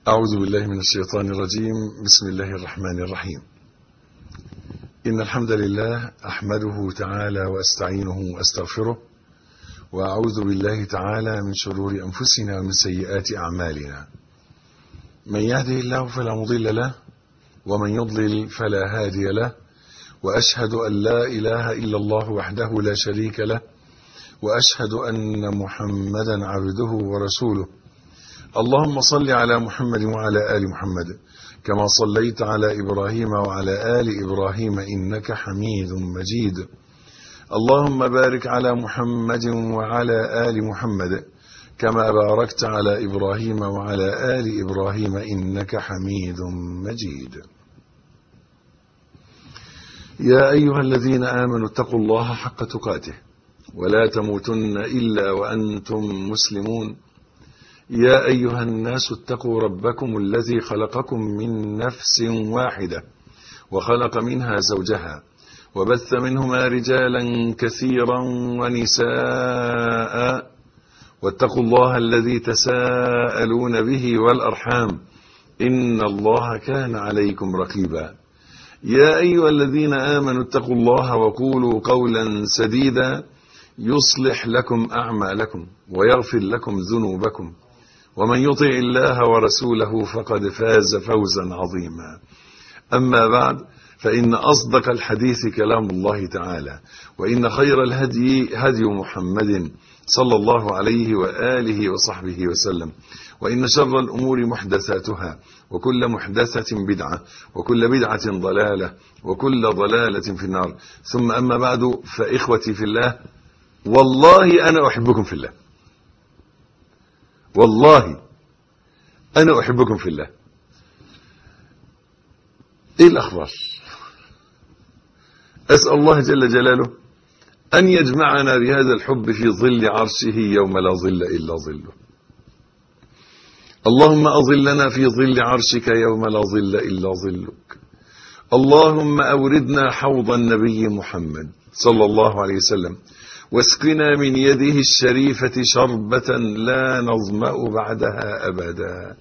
أعوذ بالله من الشيطان الرجيم بسم الله الرحمن الرحيم إن الحمد لله أحمده تعالى وأستعينه وأستغفره وأعوذ بالله تعالى من شرور أنفسنا ومن سيئات أعمالنا من يهده الله فلا مضل له ومن يضلل فلا هادي له وأشهد أن لا إله إلا الله وحده لا شريك له وأشهد أن محمدا عبده ورسوله اللهم صل على محمد وعلى آل محمد كما صليت على إبراهيم وعلى آل إبراهيم إنك حميد مجيد اللهم بارك على محمد وعلى آل محمد كما باركت على إبراهيم وعلى آل إبراهيم إنك حميد مجيد يا أيها الذين آمنوا اتقوا الله حق تقاته ولا تموتن إلا وأنتم مسلمون يا أيها الناس اتقوا ربكم الذي خلقكم من نفس واحدة وخلق منها زوجها وبث منهما رجالا كثيرا ونساء واتقوا الله الذي تساءلون به والأرحام إن الله كان عليكم رقيبا يا أيها الذين آمنوا اتقوا الله وقولوا قولا سديدا يصلح لكم أعمالكم ويغفر لكم ذنوبكم ومن يطع الله ورسوله فقد فاز فوزا عظيما أما بعد فإن أصدق الحديث كلام الله تعالى وإن خير الهدي هدي محمد صلى الله عليه وآله وصحبه وسلم وإن شر الأمور محدثاتها وكل محدثة بدعة وكل بدعة ضلالة وكل ضلالة في النار ثم أما بعد فإخوتي في الله والله أنا أحبكم في الله والله أنا أحبكم في الله إيه الأخبار أسأل الله جل جلاله أن يجمعنا بهذا الحب في ظل عرشه يوم لا ظل إلا ظله اللهم أظلنا في ظل عرشك يوم لا ظل إلا ظلك اللهم أوردنا حوض النبي محمد صلى الله عليه وسلم واسقنا من يده الشريفة شربة لا نظمأ بعدها أبدا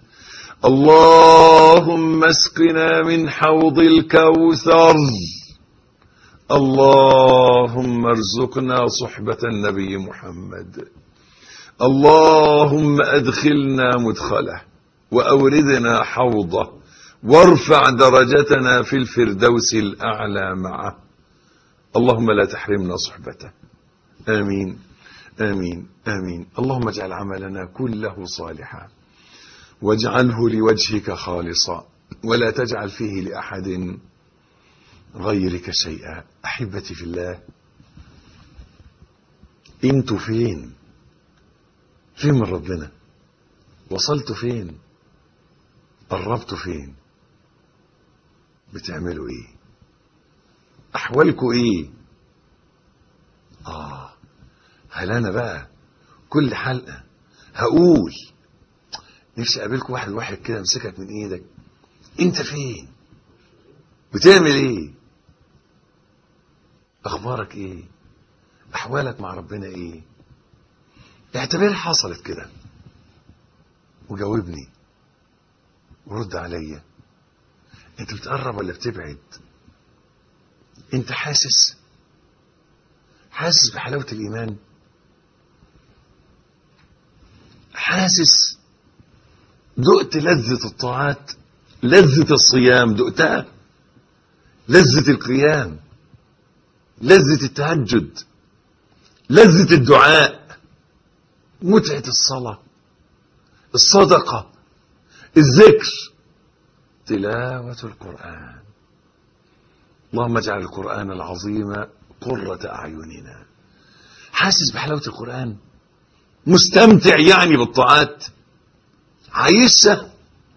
اللهم اسقنا من حوض الكوثر اللهم ارزقنا صحبة النبي محمد اللهم أدخلنا مدخله وأوردنا حوضه وارفع درجتنا في الفردوس الأعلى معه اللهم لا تحرمنا صحبته آمين آمين آمين اللهم اجعل عملنا كله صالحا واجعله لوجهك خالصا ولا تجعل فيه لأحد غيرك شيئا أحبتي في الله انتوا فين فين من ربنا وصلتوا فين قربتوا فين بتعملوا ايه احوالكم ايه اه هل انا بقى كل حلقة هقول نفسي اقابلكم واحد واحد كده امسكك من ايدك انت فين بتعمل ايه اخبارك ايه احوالك مع ربنا ايه اعتبرها حصلت كده وجاوبني ورد عليا انت بتقرب ولا بتبعد انت حاسس حاسس بحلاوة الإيمان حاسس دقت لذة الطاعات لذة الصيام دقتها لذة القيام لذة التهجد لذة الدعاء متعة الصلاة الصدقة الذكر تلاوة القرآن اللهم اجعل القرآن العظيم قرة أعيننا حاسس بحلاوة القرآن مستمتع يعني بالطاعات عايشة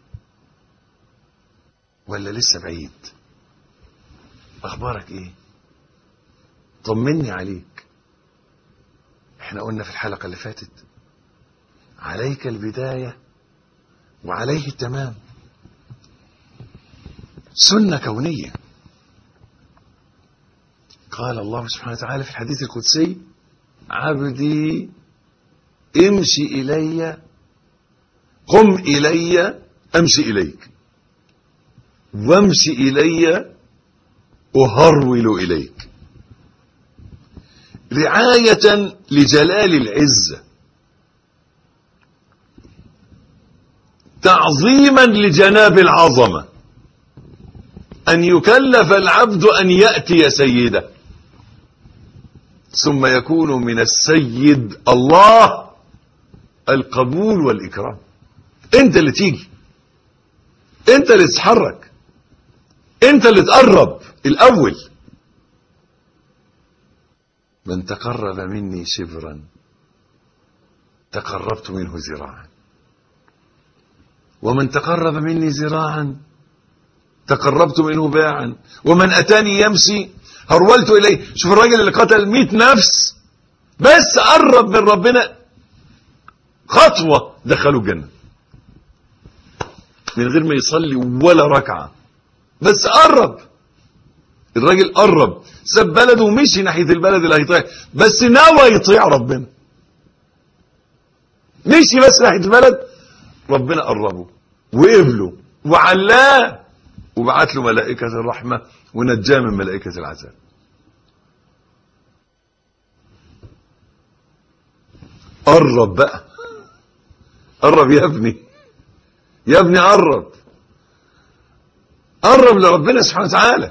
ولا لسه بعيد أخبارك إيه طمني عليك احنا قلنا في الحلقة اللي فاتت عليك البداية وعليه التمام سنة كونية قال الله سبحانه وتعالى في الحديث القدسي عبدي امشي إلي قم إلي امشي اليك وامشي الي اهرول اليك رعايه لجلال العزه تعظيما لجناب العظمه ان يكلف العبد ان ياتي سيده ثم يكون من السيد الله القبول والإكرام انت اللي تيجي انت اللي تتحرك انت اللي تقرب الأول من تقرب مني شبرا تقربت منه ذراعا ومن تقرب مني ذراعا تقربت منه باعا ومن أتاني يمشي هرولت إليه شوف الراجل اللي قتل مئة نفس بس قرب من ربنا خطوة دخلوا الجنة من غير ما يصلي ولا ركعة بس قرب الراجل قرب ساب بلده ومشي ناحية البلد اللي هيطيع بس نوى يطيع ربنا مشي بس ناحية البلد ربنا قربه وقبله وعلاه وبعت له ملائكة الرحمة ونجاه من ملائكة العذاب قرب بقى قرب يا ابني يا ابني قرب قرب لربنا سبحانه وتعالى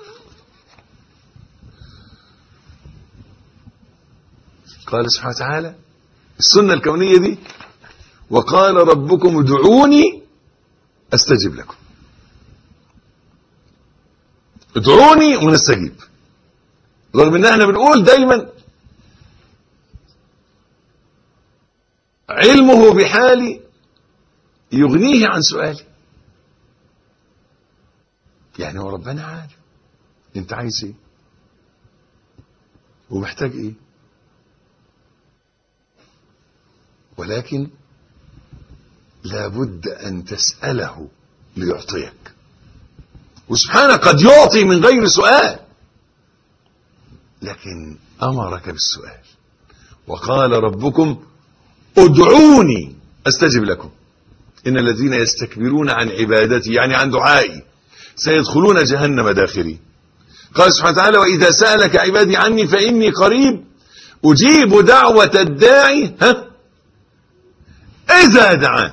قال سبحانه وتعالى السنة الكونية دي وقال ربكم ادعوني استجب لكم ادعوني ونستجيب رغم ان احنا بنقول دايما علمه بحالي يغنيه عن سؤالي يعني هو ربنا عارف انت عايز ايه ومحتاج ايه ولكن لابد ان تسأله ليعطيك وسبحانه قد يعطي من غير سؤال لكن امرك بالسؤال وقال ربكم ادعوني استجب لكم ان الذين يستكبرون عن عبادتي يعني عن دعائي سيدخلون جهنم داخلين قال سبحانه وتعالى واذا سالك عبادي عني فاني قريب اجيب دعوه الداعي ها اذا دعان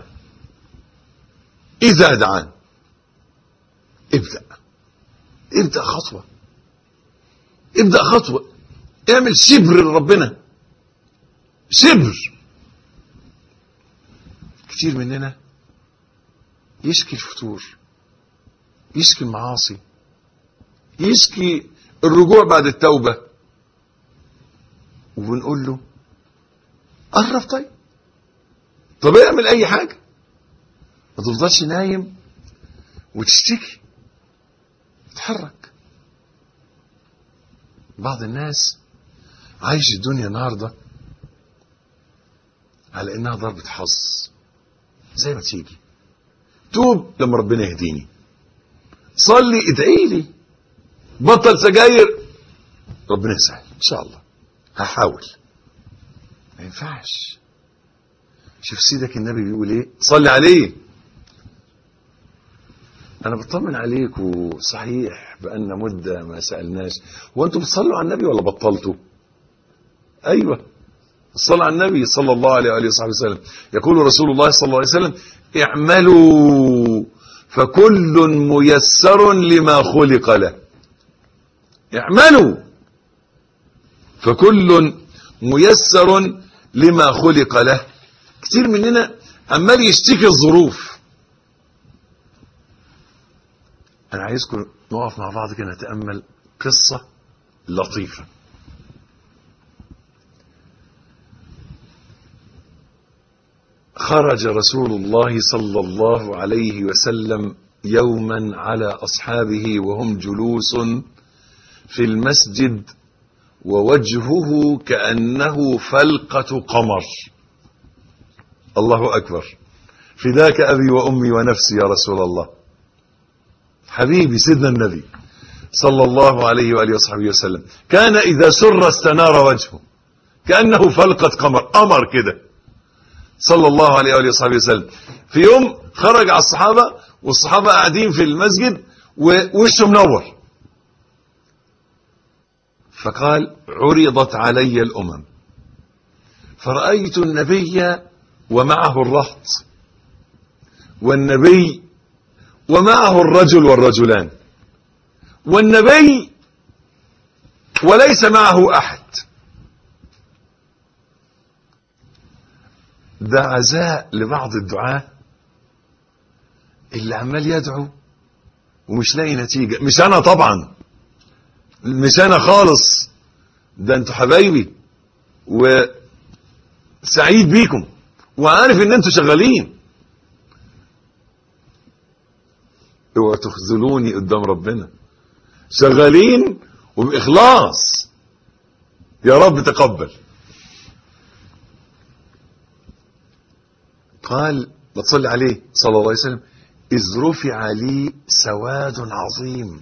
اذا دعان ابدا ابدا خطوه ابدا خطوه اعمل شبر لربنا شبر كتير مننا يشكي الفتور يشكي المعاصي يشكي الرجوع بعد التوبة وبنقول له قرب طيب طب اعمل اي حاجة ما تفضلش نايم وتشتكي اتحرك بعض الناس عايش الدنيا النهارده على انها ضربة حظ زي ما تيجي توب لما ربنا يهديني صلي ادعي لي بطل سجاير ربنا يسهل ان شاء الله هحاول ما ينفعش شوف سيدك النبي بيقول ايه صلي عليه انا بطمن عليكم صحيح بان مده ما سالناش هو انتم بتصلوا على النبي ولا بطلتوا ايوه الصلاة على النبي صلى الله عليه وآله وصحبه وسلم يقول رسول الله صلى الله عليه وسلم اعملوا فكل ميسر لما خلق له اعملوا فكل ميسر لما خلق له كتير مننا عمال يشتكي الظروف انا عايزكم نقف مع بعض كده نتامل قصه لطيفه خرج رسول الله صلى الله عليه وسلم يوما على اصحابه وهم جلوس في المسجد ووجهه كانه فلقه قمر الله اكبر فداك ابي وامي ونفسي يا رسول الله حبيبي سيدنا النبي صلى الله عليه واله وصحبه وسلم كان اذا سر استنار وجهه كانه فلقه قمر قمر كده صلى الله عليه وآله وصحبه وسلم في يوم خرج على الصحابة والصحابة قاعدين في المسجد ووشه منور فقال عرضت علي الأمم فرأيت النبي ومعه الرهط والنبي ومعه الرجل والرجلان والنبي وليس معه أحد ده عزاء لبعض الدعاة اللي عمال يدعو ومش لاقي نتيجة مش أنا طبعا مش أنا خالص ده انتوا حبايبي وسعيد بيكم وعارف ان انتوا شغالين اوعوا تخذلوني قدام ربنا شغالين وبإخلاص يا رب تقبل قال ما تصلي عليه صلى الله عليه وسلم إذ رفع لي سواد عظيم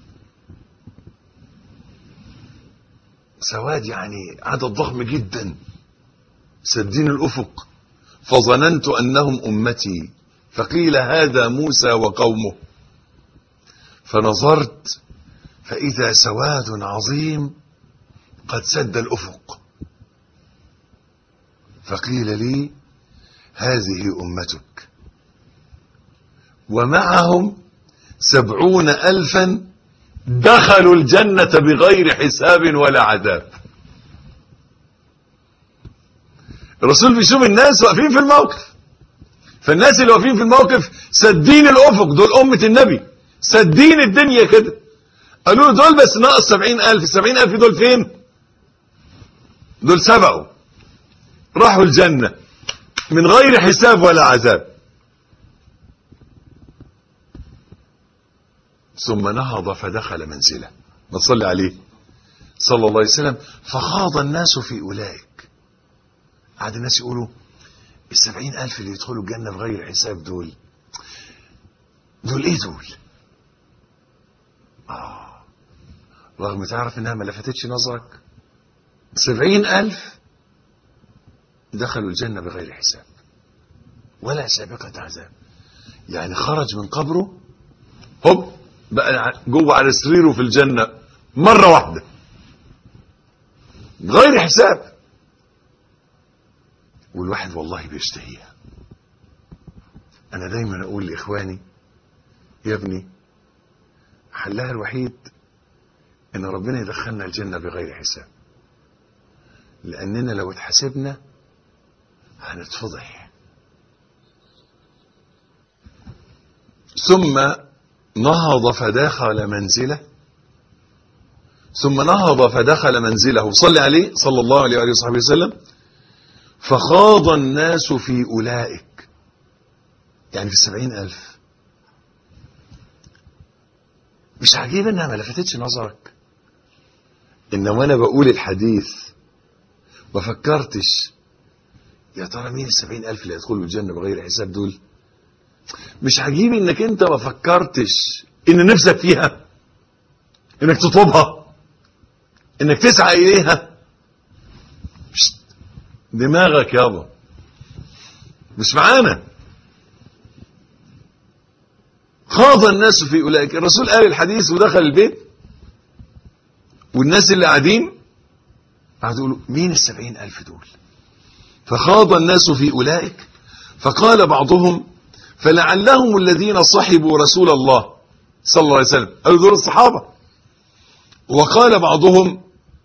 سواد يعني عدد ضخم جدا سدين الأفق فظننت أنهم أمتي فقيل هذا موسى وقومه فنظرت فإذا سواد عظيم قد سد الأفق فقيل لي هذه أمتك ومعهم سبعون ألفا دخلوا الجنة بغير حساب ولا عذاب الرسول بيشوف الناس واقفين في الموقف فالناس اللي واقفين في الموقف سدين الأفق دول أمة النبي سدين الدنيا كده قالوا له دول بس ناقص سبعين ألف السبعين ألف دول فين دول سبقوا راحوا الجنة من غير حساب ولا عذاب ثم نهض فدخل منزله ما تصلي عليه صلى الله عليه وسلم فخاض الناس في أولئك قعد الناس يقولوا السبعين ألف اللي يدخلوا الجنة بغير حساب دول دول ايه دول آه رغم تعرف انها ما لفتتش نظرك سبعين ألف دخلوا الجنة بغير حساب ولا سابقة عذاب يعني خرج من قبره هوب بقى جوه على سريره في الجنة مرة واحدة غير حساب والواحد والله بيشتهيها انا دايما اقول لاخواني يا ابني حلها الوحيد ان ربنا يدخلنا الجنة بغير حساب لاننا لو اتحاسبنا هنتفضح ثم نهض فدخل منزله ثم نهض فدخل منزله صلى عليه صلى الله عليه وآله وصحبه وسلم فخاض الناس في أولئك يعني في السبعين ألف مش عجيب انها ما لفتتش نظرك ان وانا بقول الحديث ما فكرتش يا ترى مين السبعين ألف اللي يدخلوا الجنة بغير حساب دول مش عجيب انك انت ما فكرتش ان نفسك فيها انك تطلبها انك تسعى اليها مش دماغك يابا مش معانا خاض الناس في اولئك الرسول قال الحديث ودخل البيت والناس اللي قاعدين قعدوا يقولوا مين السبعين ألف دول فخاض الناس في أولئك فقال بعضهم فلعلهم الذين صحبوا رسول الله صلى الله عليه وسلم قالوا دول الصحابة وقال بعضهم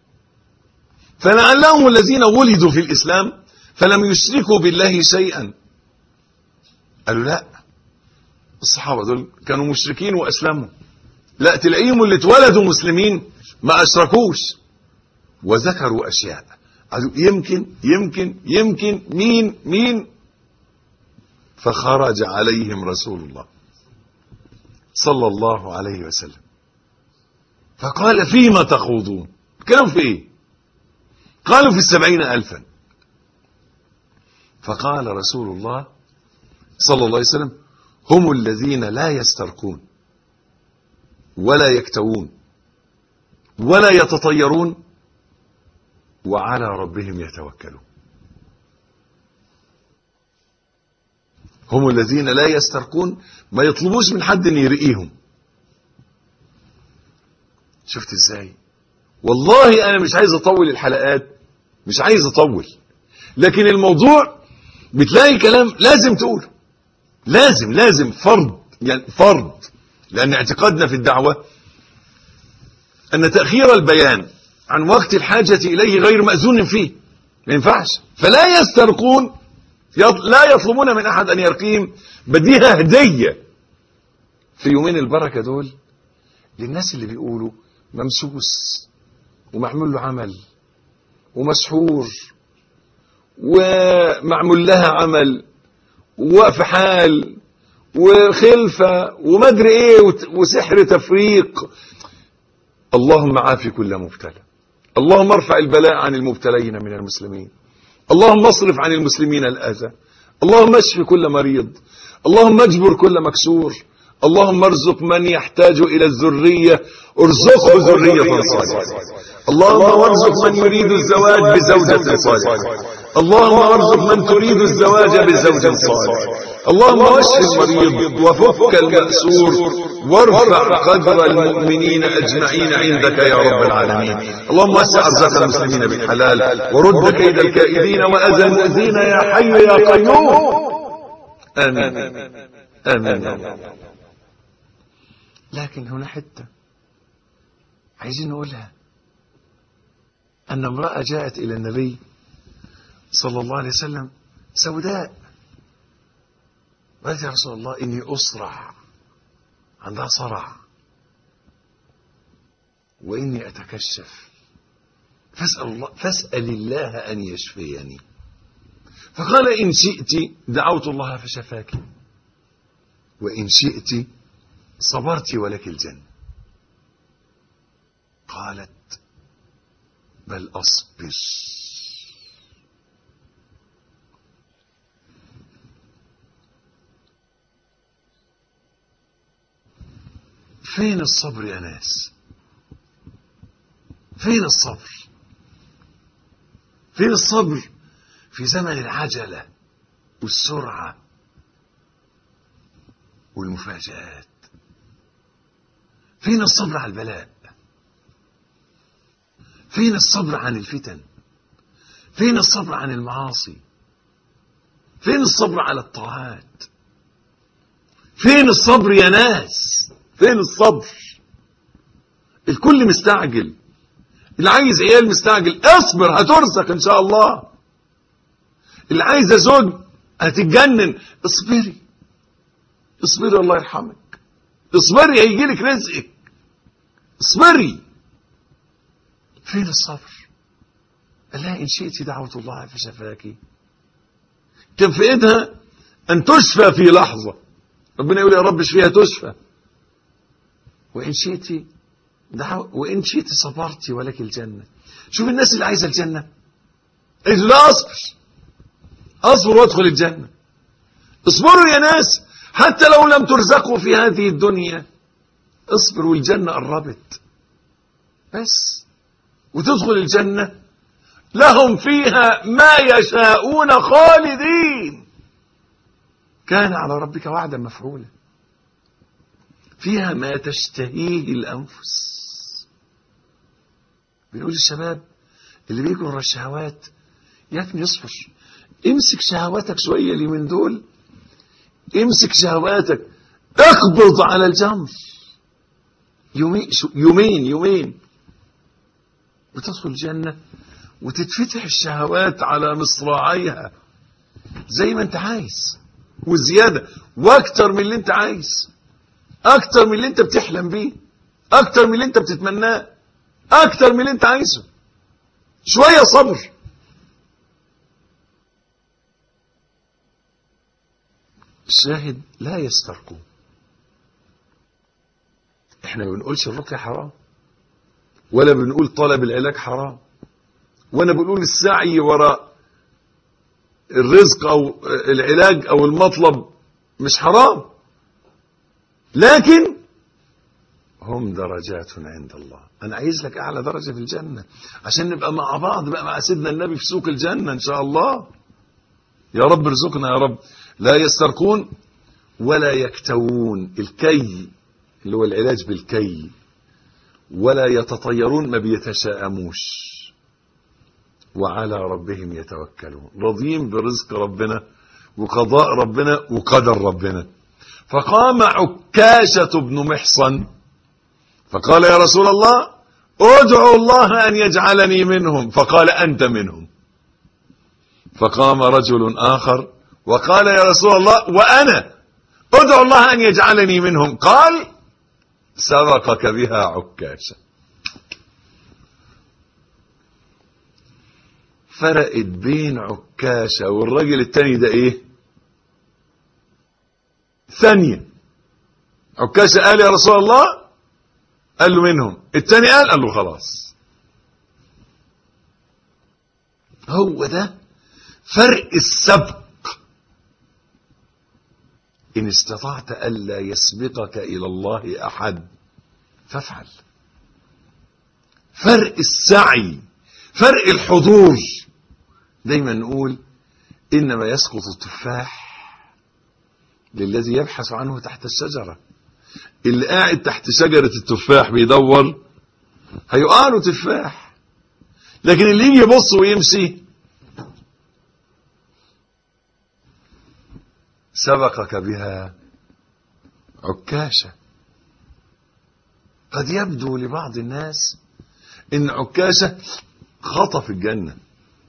فلعلهم الذين ولدوا في الإسلام فلم يشركوا بالله شيئا قالوا لا الصحابة دول كانوا مشركين وأسلموا لا تلاقيهم اللي اتولدوا مسلمين ما أشركوش وذكروا أشياء قالوا يمكن يمكن يمكن مين مين فخرج عليهم رسول الله صلى الله عليه وسلم فقال فيما تخوضون كانوا في ايه قالوا في السبعين ألفا فقال رسول الله صلى الله عليه وسلم هم الذين لا يسترقون ولا يكتوون ولا يتطيرون وعلى ربهم يتوكلون هم الذين لا يسترقون ما يطلبوش من حد ان يرقيهم شفت ازاي والله انا مش عايز اطول الحلقات مش عايز اطول لكن الموضوع بتلاقي كلام لازم تقوله لازم لازم فرض يعني فرض لان اعتقادنا في الدعوه ان تاخير البيان عن وقت الحاجه اليه غير ماذون فيه ما ينفعش فلا يسترقون لا يطلبون من احد ان يرقيهم بديها هديه في يومين البركه دول للناس اللي بيقولوا ممسوس ومعمول له عمل ومسحور ومعمول لها عمل ووقف حال وخلفة ومدري ايه وسحر تفريق اللهم عافي كل مبتلى اللهم ارفع البلاء عن المبتلين من المسلمين اللهم اصرف عن المسلمين الأذى اللهم اشف كل مريض اللهم اجبر كل مكسور اللهم ارزق من يحتاج إلى الذرية ارزقه ذرية صالحة اللهم ارزق من يريد الزواج بزوجة صالحة اللهم ارزق من تريد الزواج بزوج صالح اللهم واشف المريض وفك المأسور وارفع قدر المؤمنين أجمعين عندك يا رب العالمين اللهم وسع أرزاق المسلمين بالحلال ورد كيد الكائدين وأذى المؤذين يا حي يا قيوم آمين آمين لكن هنا حتة عايزين نقولها أن امرأة جاءت إلى النبي صلى الله عليه وسلم سوداء قالت يا رسول الله إني أصرع عندها صرع وإني أتكشف فاسأل الله, فاسأل الله أن يشفيني فقال إن شئت دعوت الله فشفاك وإن شئت صبرت ولك الجنة قالت بل أصبر فين الصبر يا ناس فين الصبر فين الصبر في زمن العجلة والسرعة والمفاجآت فين الصبر على البلاء فين الصبر عن الفتن فين الصبر عن المعاصي فين الصبر على الطاعات فين الصبر يا ناس فين الصبر الكل مستعجل اللي عايز عيال مستعجل اصبر هترزق ان شاء الله اللي عايزه زوج هتتجنن اصبري اصبري الله يرحمك اصبري هيجي لك رزقك اصبري فين الصبر قال لها ان شئت دعوت الله فشفاك كان في ايدها ان تشفى في لحظه ربنا يقول يا رب اشفيها تشفى وإن شئت دعو وإن شئت صبرت ولك الجنة شوف الناس اللي عايزة الجنة قالوا لا أصبر أصبر وادخل الجنة اصبروا يا ناس حتى لو لم ترزقوا في هذه الدنيا اصبر والجنة قربت بس وتدخل الجنة لهم فيها ما يشاءون خالدين كان على ربك وعدا مفعولا فيها ما تشتهيه الأنفس بنقول للشباب اللي بيجوا ورا الشهوات يا ابني اصبر امسك شهواتك شوية اللي من دول امسك شهواتك اقبض على الجمر يومين يومين يومين وتدخل الجنة وتتفتح الشهوات على مصراعيها زي ما انت عايز وزيادة واكتر من اللي انت عايز اكتر من اللي انت بتحلم بيه اكتر من اللي انت بتتمناه اكتر من اللي انت عايزه شوية صبر الشاهد لا يسترقون احنا ما بنقولش الرقية حرام ولا بنقول طلب العلاج حرام ولا بنقول السعي وراء الرزق او العلاج او المطلب مش حرام لكن هم درجات عند الله انا عايز لك اعلى درجه في الجنه عشان نبقى مع بعض بقى مع سيدنا النبي في سوق الجنه ان شاء الله يا رب ارزقنا يا رب لا يسترقون ولا يكتوون الكي اللي هو العلاج بالكي ولا يتطيرون ما بيتشاءموش وعلى ربهم يتوكلون راضيين برزق ربنا وقضاء ربنا وقدر ربنا فقام عكاشة بن محصن فقال يا رسول الله ادعو الله أن يجعلني منهم فقال أنت منهم فقام رجل آخر وقال يا رسول الله وأنا ادعو الله أن يجعلني منهم قال سبقك بها عكاشة فرقت بين عكاشة والراجل التاني ده ايه ثانية عكاشة قال يا رسول الله قال له منهم التاني قال قال له خلاص هو ده فرق السبق إن استطعت ألا يسبقك إلى الله أحد فافعل فرق السعي فرق الحضور دايما نقول إنما يسقط التفاح للذي يبحث عنه تحت الشجرة اللي قاعد تحت شجرة التفاح بيدور هيقع له تفاح لكن اللي يجي يبص ويمشي سبقك بها عكاشة قد يبدو لبعض الناس ان عكاشة خطف الجنة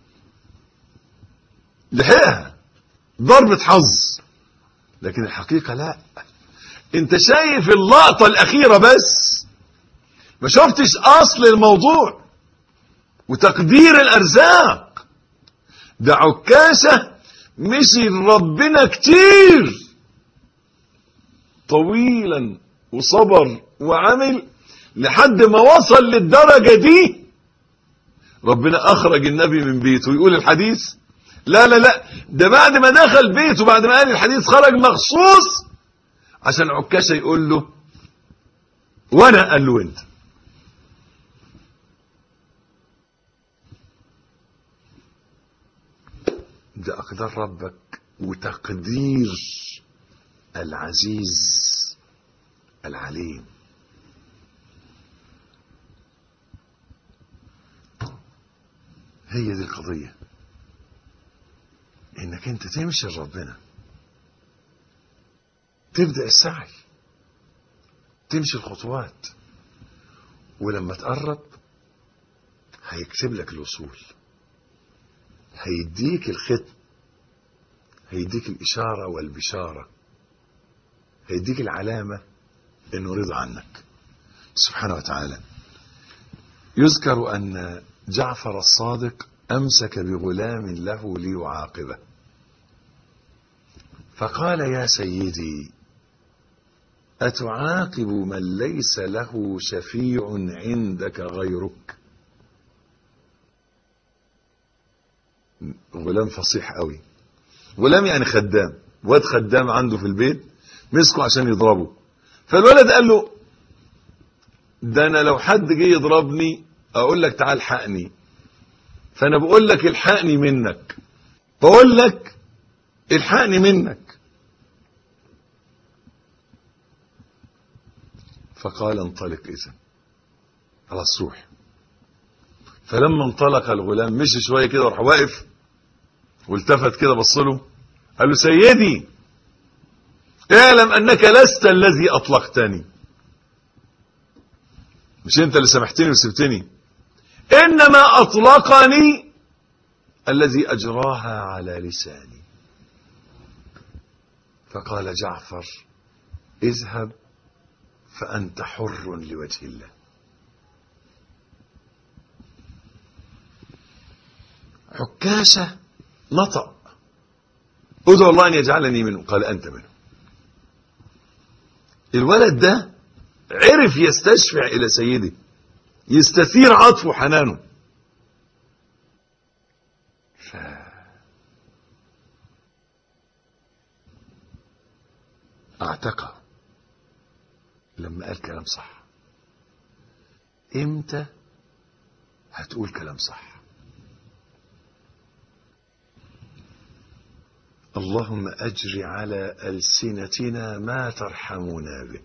لحقها ضربة حظ لكن الحقيقة لا انت شايف اللقطة الاخيرة بس ما شفتش اصل الموضوع وتقدير الارزاق ده عكاشة مشي ربنا كتير طويلا وصبر وعمل لحد ما وصل للدرجة دي ربنا اخرج النبي من بيته يقول الحديث لا لا لا ده بعد ما دخل بيته بعد ما قال الحديث خرج مخصوص عشان عكاشة يقول له وانا قال له انت ده اقدار ربك وتقدير العزيز العليم هي دي القضية انك انت تمشي لربنا تبدأ السعي تمشي الخطوات ولما تقرب هيكتب لك الوصول هيديك الختم هيديك الإشارة والبشارة هيديك العلامة انه رضى عنك سبحانه وتعالى يذكر ان جعفر الصادق امسك بغلام له ليعاقبه فقال يا سيدي اتعاقب من ليس له شفيع عندك غيرك غلام فصيح قوي غلام يعني خدام واد خدام عنده في البيت مسكه عشان يضربه فالولد قال له ده انا لو حد جه يضربني اقول لك تعال حقني فانا بقول لك الحقني منك بقول لك الحقني منك فقال انطلق اذا خلاص روح فلما انطلق الغلام مشي شويه كده وراح واقف والتفت كده بص له قال له سيدي اعلم انك لست الذي اطلقتني مش انت اللي سامحتني وسبتني انما اطلقني الذي اجراها على لساني فقال جعفر اذهب فانت حر لوجه الله عكاشة نطق ادعو الله ان يجعلني منه قال انت منه الولد ده عرف يستشفع الى سيده يستثير عطفه وحنانه ف... اعتقى لما قال كلام صح امتى هتقول كلام صح اللهم أجر على ألسنتنا ما ترحمنا به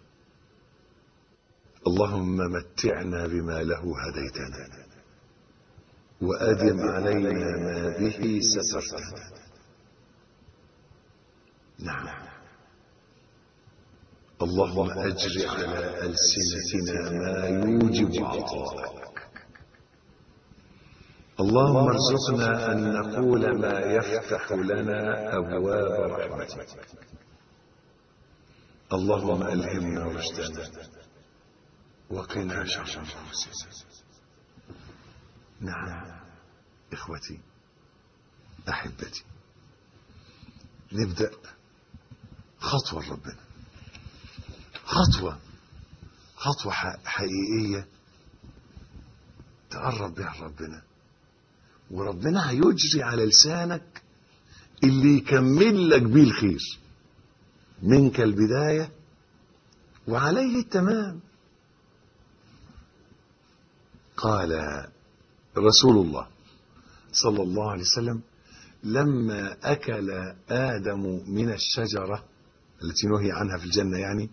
اللهم متعنا بما له هديتنا وأدم علينا ما به سترتنا نعم اللهم أجر على ألسنتنا ما يوجب عطاءك اللهم ارزقنا أن نقول ما يفتح لنا أبواب رحمتك اللهم ألهمنا رشدنا وقنا شر أنفسنا نعم إخوتي أحبتي نبدأ خطوة لربنا خطوة خطوة حقيقية تقرب بها ربنا وربنا هيجري على لسانك اللي يكمل لك بيه الخير منك البداية وعليه التمام قال رسول الله صلى الله عليه وسلم لما أكل آدم من الشجرة التي نهي عنها في الجنة يعني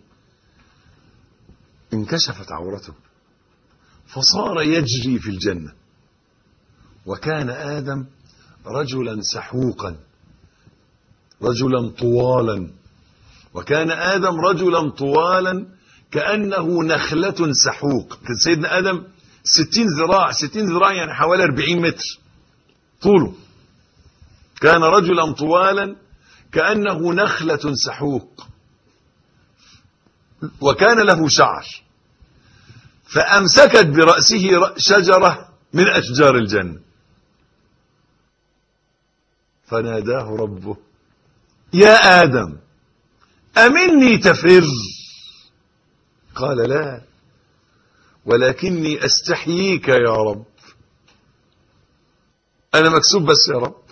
انكشفت عورته فصار يجري في الجنة وكان آدم رجلا سحوقا رجلا طوالا وكان آدم رجلا طوالا كأنه نخلة سحوق كان سيدنا آدم ستين ذراع ستين ذراع يعني حوالي أربعين متر طوله كان رجلا طوالا كأنه نخلة سحوق وكان له شعر فأمسكت برأسه شجرة من أشجار الجنة فناداه ربه يا آدم أمني تفر قال لا ولكني أستحييك يا رب أنا مكسوب بس يا رب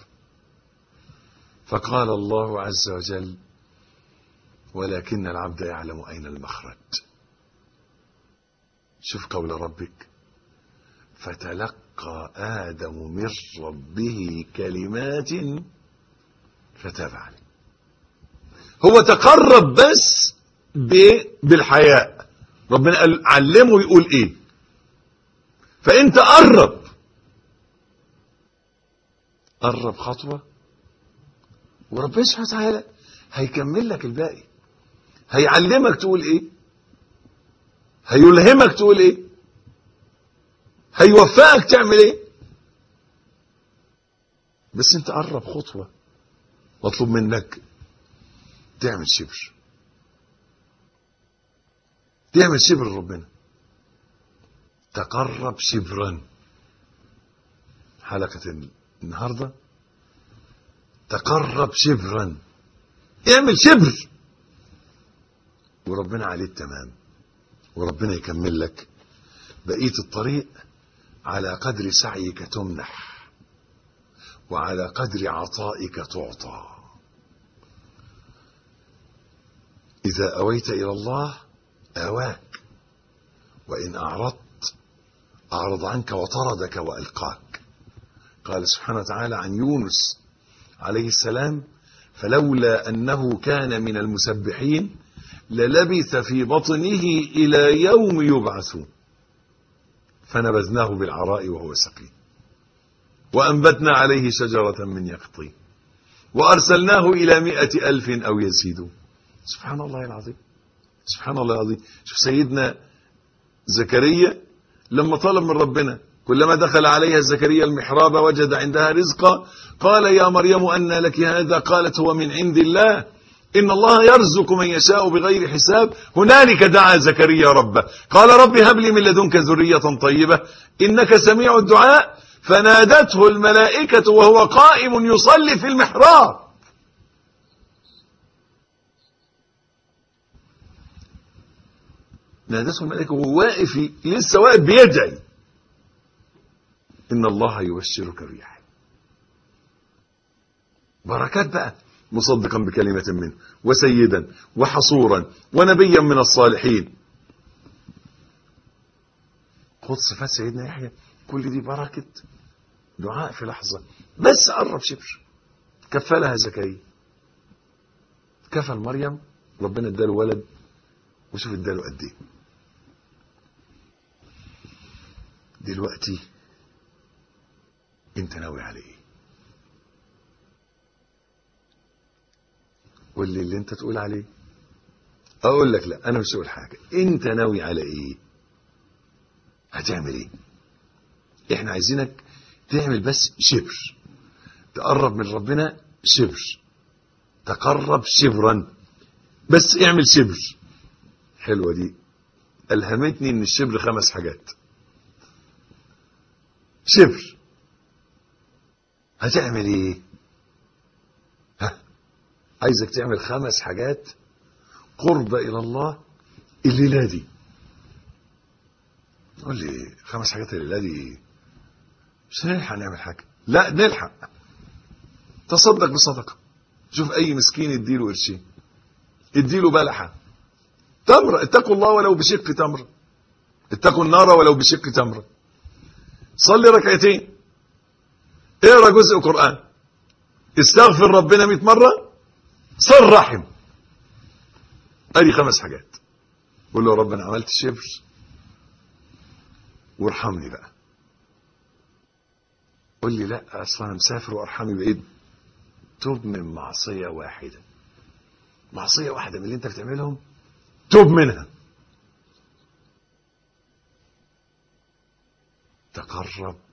فقال الله عز وجل ولكن العبد يعلم أين المخرج شوف قول ربك فتلقى آدم من ربه كلمات فتاب عليه هو تقرب بس بالحياء ربنا قال علمه يقول ايه فانت قرب قرب خطوة وربنا سبحانه وتعالى هيكمل لك الباقي هيعلمك تقول ايه هيلهمك تقول ايه هيوفقك تعمل ايه بس انت قرب خطوة مطلوب منك تعمل شبر تعمل شبر ربنا تقرب شبرا حلقة النهاردة تقرب شبرا اعمل شبر وربنا عليه التمام وربنا يكمل لك بقية الطريق على قدر سعيك تمنح وعلى قدر عطائك تعطى إذا أويت إلى الله آواك وإن أعرضت أعرض عنك وطردك وألقاك قال سبحانه وتعالى عن يونس عليه السلام فلولا أنه كان من المسبحين للبث في بطنه إلى يوم يبعثون فنبذناه بالعراء وهو سقيم وأنبتنا عليه شجرة من يقطين وأرسلناه إلى مئة ألف أو يزيدون سبحان الله العظيم سبحان الله العظيم شوف سيدنا زكريا لما طلب من ربنا كلما دخل عليها زكريا المحراب وجد عندها رزقا قال يا مريم أن لك هذا قالت هو من عند الله إن الله يرزق من يشاء بغير حساب هنالك دعا زكريا ربه قال رب هب لي من لدنك ذرية طيبة إنك سميع الدعاء فنادته الملائكة وهو قائم يصلي في المحراب نادته الملائكة وهو واقف لسه واقف بيدعي إن الله يبشرك بيحيى بركات بقى مصدقا بكلمة منه وسيدا وحصورا ونبيا من الصالحين خد صفات سيدنا يحيى كل دي بركة دعاء في لحظة بس قرب شبر كفلها زكريا كفل مريم ربنا اداله ولد وشوف اداله قد ايه دلوقتي انت ناوي على ايه قول لي اللي انت تقول عليه اقول لك لا انا مش هقول حاجه انت ناوي على ايه هتعمل ايه احنا عايزينك تعمل بس شبر تقرب من ربنا شبر تقرب شبرا بس اعمل شبر حلوه دي الهمتني ان الشبر خمس حاجات شبر هتعمل ايه ها عايزك تعمل خمس حاجات قرب الى الله الليله دي قول لي خمس حاجات الليله دي مش هنلحق نعمل حاجه لا نلحق تصدق بصدقه شوف اي مسكين اديله قرشين اديله بلحه تمره اتقوا الله ولو بشق تمره اتقوا النار ولو بشق تمره صلي ركعتين اقرا جزء قران استغفر ربنا 100 مره صل رحم ادي خمس حاجات قول له يا رب انا عملت شبر وارحمني بقى قول لي لا اصلا انا مسافر وارحمي بايه توب من معصيه واحده معصيه واحده من اللي انت بتعملهم توب منها تقرب